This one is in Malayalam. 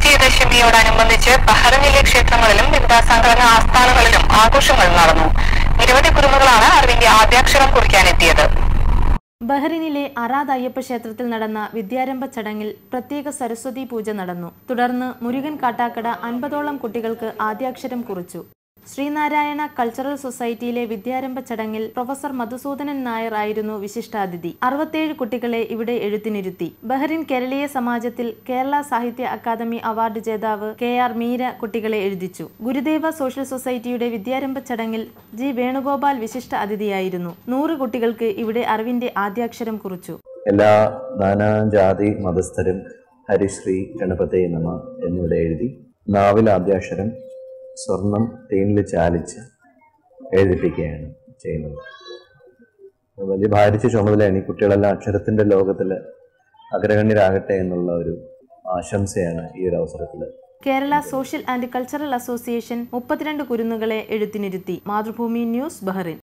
വിജയദശമിയോടനുബന്ധിച്ച് ബഹ്റൈനിലെ ക്ഷേത്രങ്ങളിലും വിവിധ സംഘടനാ ആസ്ഥാനങ്ങളിലും ആഘോഷങ്ങൾ നടന്നു നിരവധി കുരുന്നുകളാണ് അറിവിന്റെ ആദ്യാക്ഷരം കുറിക്കാനെത്തിയത് ബഹ്റിനിലെ അറാദ് അയ്യപ്പ ക്ഷേത്രത്തിൽ നടന്ന വിദ്യാരംഭ ചടങ്ങിൽ പ്രത്യേക സരസ്വതി പൂജ നടന്നു തുടർന്ന് മുരുകൻ കാട്ടാക്കട അൻപതോളം കുട്ടികൾക്ക് ആദ്യാക്ഷരം കുറിച്ചു ശ്രീനാരായണ കൾച്ചറൽ സൊസൈറ്റിയിലെ വിദ്യാരംഭ ചടങ്ങിൽ പ്രൊഫസർ മധുസൂദനൻ നായർ ആയിരുന്നു വിശിഷ്ടാതിഥി അറുപത്തേഴ് കുട്ടികളെ ഇവിടെ എഴുത്തിനിരുത്തി ബഹ്റിൻ കേരളീയ സമാജത്തിൽ കേരള സാഹിത്യ അക്കാദമി അവാർഡ് ജേതാവ് കെ ആർ മീര കുട്ടികളെ എഴുതിച്ചു ഗുരുദേവ സോഷ്യൽ സൊസൈറ്റിയുടെ വിദ്യാരംഭ ചടങ്ങിൽ ജി വേണുഗോപാൽ വിശിഷ്ട അതിഥിയായിരുന്നു നൂറ് കുട്ടികൾക്ക് ഇവിടെ അറിവിന്റെ ആദ്യാക്ഷരം കുറിച്ചു എല്ലാ നാനാജാതി മതസ്ഥരും ഹരിശ്രീ ഗണപതേ നമ എന്നിവിടെ എഴുതി നാവിൽ ആദ്യാക്ഷരം സ്വർണം തേനിൽ ചാലിച്ച് എഴുതിപ്പിക്കുകയാണ് ചെയ്യുന്നത് വലിയ ഭാരിച്ച ചുമതലയാണ് ഈ കുട്ടികളെല്ലാം അക്ഷരത്തിൻ്റെ ലോകത്തിൽ അഗ്രഗണ്യരാകട്ടെ എന്നുള്ള ഒരു ആശംസയാണ് ഈ ഒരു അവസരത്തിൽ Kerala social and cultural association മുപ്പത്തിരണ്ട് കുരുന്നുകളെ എഴുത്തിനിരുത്തി മാതൃഭൂമി ന്യൂസ് ബഹ്റിൻ